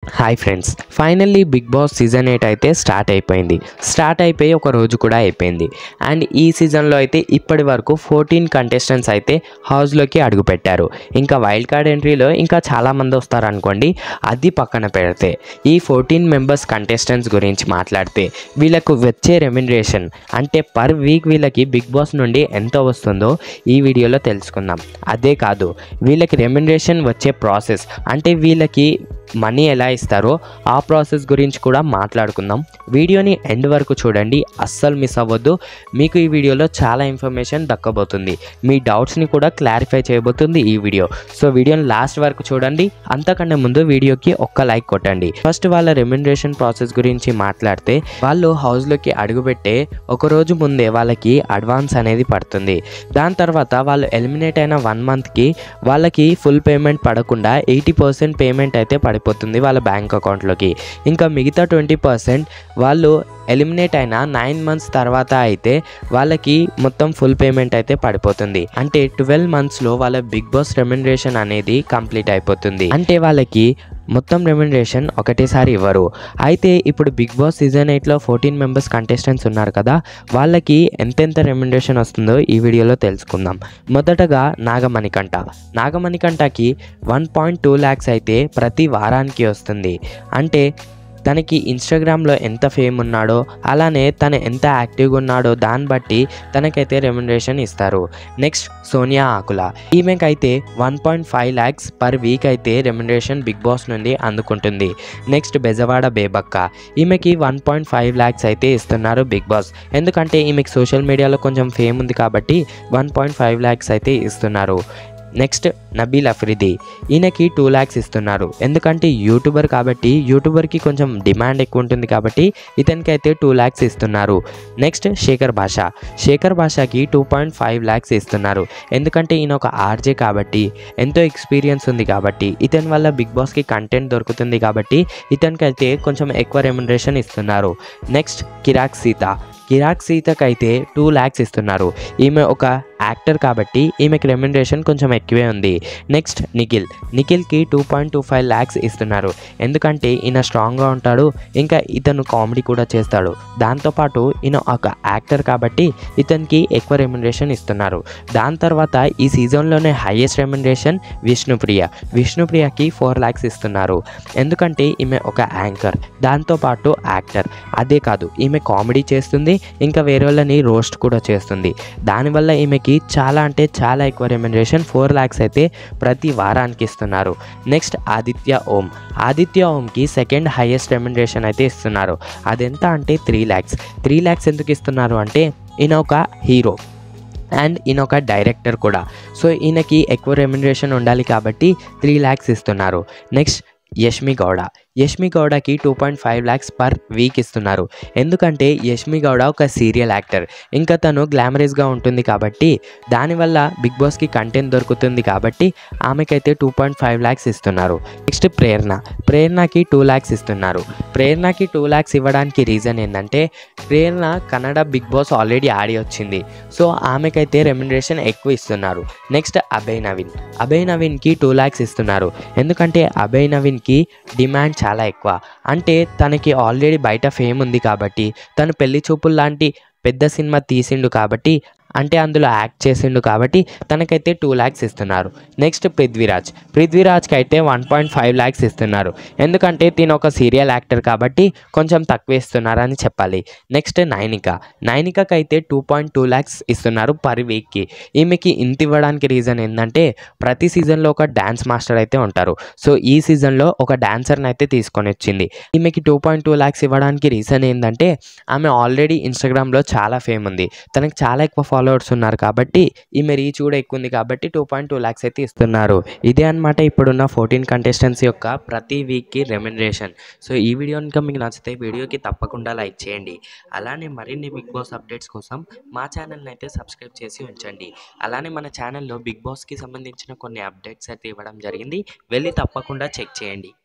hi friends finally Bigg Boss season eight అయితే start అయిపోయింది start అయిపోయి ఒక రోజు కూడా అయిపోయింది అండ్ ఈ సీజన్లో అయితే ఇప్పటి వరకు ఫోర్టీన్ కంటెస్టెంట్స్ అయితే హౌస్లోకి అడుగుపెట్టారు ఇంకా వైల్డ్ కార్డ్ ఎంట్రీలో ఇంకా చాలామంది వస్తారనుకోండి అది పక్కన పెడితే ఈ ఫోర్టీన్ మెంబర్స్ కంటెస్టెంట్స్ గురించి మాట్లాడితే వీళ్ళకు వచ్చే రెమ్యునరేషన్ అంటే పర్ వీక్ వీళ్ళకి బిగ్ బాస్ నుండి ఎంత వస్తుందో ఈ వీడియోలో తెలుసుకుందాం అదే కాదు వీళ్ళకి రెమ్యునరేషన్ వచ్చే ప్రాసెస్ అంటే వీళ్ళకి మనీ ఎలా ఇస్తారో ఆ ప్రాసెస్ గురించి కూడా మాట్లాడుకుందాం వీడియోని ఎండ్ వరకు చూడండి అస్సలు మిస్ అవ్వద్దు మీకు ఈ వీడియోలో చాలా ఇన్ఫర్మేషన్ దక్కబోతుంది మీ డౌట్స్ని కూడా క్లారిఫై చేయబోతుంది ఈ వీడియో సో వీడియోని లాస్ట్ వరకు చూడండి అంతకన్నా ముందు వీడియోకి ఒక్క లైక్ కొట్టండి ఫస్ట్ వాళ్ళ రెమ్యునరేషన్ ప్రాసెస్ గురించి మాట్లాడితే వాళ్ళు హౌస్లోకి అడుగుపెట్టే ఒక రోజు ముందే వాళ్ళకి అడ్వాన్స్ అనేది పడుతుంది దాని తర్వాత వాళ్ళు ఎలిమినేట్ అయిన వన్ మంత్కి వాళ్ళకి ఫుల్ పేమెంట్ పడకుండా ఎయిటీ పర్సెంట్ పేమెంట్ అయితే పడిపోతుంది వాళ్ళ బ్యాంక్ అకౌంట్లోకి ఇంకా మిగతా ట్వంటీ పర్సెంట్ వాళ్ళు ఎలిమినేట్ అయిన నైన్ మంత్స్ తర్వాత అయితే వాళ్ళకి మొత్తం ఫుల్ పేమెంట్ అయితే పడిపోతుంది అంటే ట్వెల్వ్ మంత్స్లో వాళ్ళ బిగ్ బాస్ రెమ్యునరేషన్ అనేది కంప్లీట్ అయిపోతుంది అంటే వాళ్ళకి మొత్తం రెమ్యునరేషన్ ఒకటేసారి ఇవ్వరు అయితే ఇప్పుడు బిగ్ బాస్ సీజన్ ఎయిట్లో ఫోర్టీన్ మెంబర్స్ కంటెస్టెంట్స్ ఉన్నారు కదా వాళ్ళకి ఎంతెంత రెమ్యునరేషన్ వస్తుందో ఈ వీడియోలో తెలుసుకుందాం మొదటగా నాగమణికంట నాగమణికంటకి వన్ పాయింట్ టూ ల్యాక్స్ అయితే ప్రతి వారానికి వస్తుంది అంటే తనకి ఇన్స్టాగ్రామ్లో ఎంత ఫేమ్ ఉన్నాడో అలానే తను ఎంత యాక్టివ్గా ఉన్నాడో దాన్ని బట్టి తనకైతే రెమ్యునరేషన్ ఇస్తారు నెక్స్ట్ సోనియా ఆకుల ఈమెకైతే one point five lakhs per week అయితే రెమ్యునరేషన్ బిగ్ బాస్ నుండి అందుకుంటుంది నెక్స్ట్ బెజవాడ బేబక్క ఈమెకి వన్ పాయింట్ ఫైవ్ ల్యాక్స్ అయితే ఇస్తున్నారు బిగ్ బాస్ ఎందుకంటే ఈమెకి సోషల్ మీడియాలో కొంచెం ఫేమ్ ఉంది కాబట్టి వన్ పాయింట్ ఫైవ్ ల్యాక్స్ అయితే ఇస్తున్నారు నెక్స్ట్ నబీల్ అఫ్రిది ఈయనకి టూ ల్యాక్స్ ఇస్తున్నారు ఎందుకంటే యూట్యూబర్ కాబట్టి యూట్యూబర్కి కొంచెం డిమాండ్ ఎక్కువ ఉంటుంది కాబట్టి ఇతనికి అయితే టూ ల్యాక్స్ ఇస్తున్నారు నెక్స్ట్ శేఖర్ భాష శేఖర్ భాషకి టూ పాయింట్ ఫైవ్ ల్యాక్స్ ఇస్తున్నారు ఎందుకంటే ఈయన ఒక ఆర్జే కాబట్టి ఎంతో ఎక్స్పీరియన్స్ ఉంది కాబట్టి ఇతని వల్ల బిగ్ బాస్కి కంటెంట్ దొరుకుతుంది కాబట్టి ఇతనికి అయితే కొంచెం ఎక్కువ రెమ్యునరేషన్ ఇస్తున్నారు నెక్స్ట్ కిరాక్ సీత కిరాక్ సీతకి అయితే టూ ల్యాక్స్ ఇస్తున్నారు ఈమె ఒక యాక్టర్ కాబట్టి ఈమెకి రెమ్యునరేషన్ కొంచెం ఎక్కువే ఉంది నెక్స్ట్ నిఖిల్ నిఖిల్కి two point two five lakhs ఇస్తున్నారు ఎందుకంటే ఈయన స్ట్రాంగ్గా ఉంటాడు ఇంకా ఇతను కామెడీ కూడా చేస్తాడు దాంతోపాటు ఈయన ఒక యాక్టర్ కాబట్టి ఇతనికి ఎక్కువ రెమ్యునరేషన్ ఇస్తున్నారు దాని తర్వాత ఈ సీజన్లోనే హైయెస్ట్ రెమ్యునరేషన్ విష్ణుప్రియ విష్ణుప్రియకి ఫోర్ ల్యాక్స్ ఇస్తున్నారు ఎందుకంటే ఈమె ఒక యాంకర్ దాంతోపాటు యాక్టర్ అదే కాదు ఈమె కామెడీ చేస్తుంది ఇంకా వేరే వాళ్ళని రోస్ట్ కూడా చేస్తుంది దానివల్ల ఈమెకి చాలా అంటే చాలా ఎక్కువ రెమ్యునరేషన్ ఫోర్ ల్యాక్స్ అయితే ప్రతి వారానికి ఇస్తున్నారు నెక్స్ట్ ఆదిత్య ఓం ఆదిత్య ఓంకి సెకండ్ హైయెస్ట్ రెమ్యునరేషన్ అయితే ఇస్తున్నారు అదెంత అంటే త్రీ ల్యాక్స్ త్రీ ల్యాక్స్ ఎందుకు ఇస్తున్నారు అంటే ఈయన ఒక హీరో అండ్ ఈయన ఒక డైరెక్టర్ కూడా సో ఈయనకి ఎక్కువ రెమ్యునరేషన్ ఉండాలి కాబట్టి త్రీ ల్యాక్స్ ఇస్తున్నారు నెక్స్ట్ యష్మి గౌడ యష్మి గౌడకి two point five lakhs per week ఇస్తున్నారు ఎందుకంటే యష్మి గౌడ ఒక సీరియల్ యాక్టర్ ఇంకా తను గ్లామరస్గా ఉంటుంది కాబట్టి దానివల్ల బిగ్ బాస్కి కంటెంట్ దొరుకుతుంది కాబట్టి ఆమెకైతే టూ పాయింట్ ఫైవ్ ల్యాక్స్ ఇస్తున్నారు నెక్స్ట్ ప్రేరణ ప్రేరణకి టూ ల్యాక్స్ ఇస్తున్నారు ప్రేరణకి టూ ల్యాక్స్ ఇవ్వడానికి రీజన్ ఏంటంటే Prerana Kannada Bigg Boss already ఆడి వచ్చింది సో ఆమెకైతే రెమ్యునరేషన్ ఎక్కువ ఇస్తున్నారు నెక్స్ట్ అభయ్ నవీన్ అభయ్ నవీన్కి టూ ల్యాక్స్ ఇస్తున్నారు ఎందుకంటే అభయ్ నవీన్కి డిమాండ్ చాలా ఎక్కువ అంటే తనకి ఆల్రెడీ బయట ఫేమ్ ఉంది కాబట్టి తను పెళ్లి చూపులు లాంటి పెద్ద సినిమా తీసిండు కాబట్టి అంటే అందులో యాక్ట్ చేసిండు కాబట్టి తనకైతే టూ ల్యాక్స్ ఇస్తున్నారు నెక్స్ట్ పృథ్వీరాజ్ పృథ్వీరాజ్కి అయితే వన్ పాయింట్ ఫైవ్ ల్యాక్స్ ఇస్తున్నారు ఎందుకంటే తిను ఒక సీరియల్ యాక్టర్ కాబట్టి కొంచెం తక్కువ ఇస్తున్నారు అని చెప్పాలి నెక్స్ట్ నైనిక నైనికకి అయితే టూ పాయింట్ టూ ల్యాక్స్ ఇస్తున్నారు పర్ వీక్కి ఈమెకి ఇంత ఇవ్వడానికి రీజన్ ఏంటంటే ప్రతి సీజన్లో ఒక డ్యాన్స్ మాస్టర్ అయితే ఉంటారు సో ఈ సీజన్లో ఒక డాన్సర్ని అయితే తీసుకొని వచ్చింది ఈమెకి టూ పాయింట్ టూ ల్యాక్స్ ఇవ్వడానికి రీజన్ ఏంటంటే ఆమె ఆల్రెడీ ఇన్స్టాగ్రామ్లో చాలా ఫేమ్ ఉంది తనకి చాలా ఎక్కువ ఫాలోవర్స్ ఉన్నారు కాబట్టి ఈమె రీచ్ కూడా ఎక్కువ ఉంది కాబట్టి టూ పాయింట్ టూ ల్యాక్స్ అయితే ఇస్తున్నారు ఇదే అనమాట ఇప్పుడున్న ఫోర్టీన్ కంటెస్టెంట్స్ యొక్క ప్రతి వీక్కి రెమ్యునరేషన్ సో ఈ వీడియో కనుక మీకు నచ్చితే వీడియోకి తప్పకుండా లైక్ చేయండి అలానే మరిన్ని బిగ్ బాస్ అప్డేట్స్ కోసం మా ఛానల్ని అయితే సబ్స్క్రైబ్ చేసి ఉంచండి అలానే మన ఛానల్లో బిగ్ బాస్కి సంబంధించిన కొన్ని అప్డేట్స్ అయితే ఇవ్వడం జరిగింది వెళ్ళి తప్పకుండా చెక్ చేయండి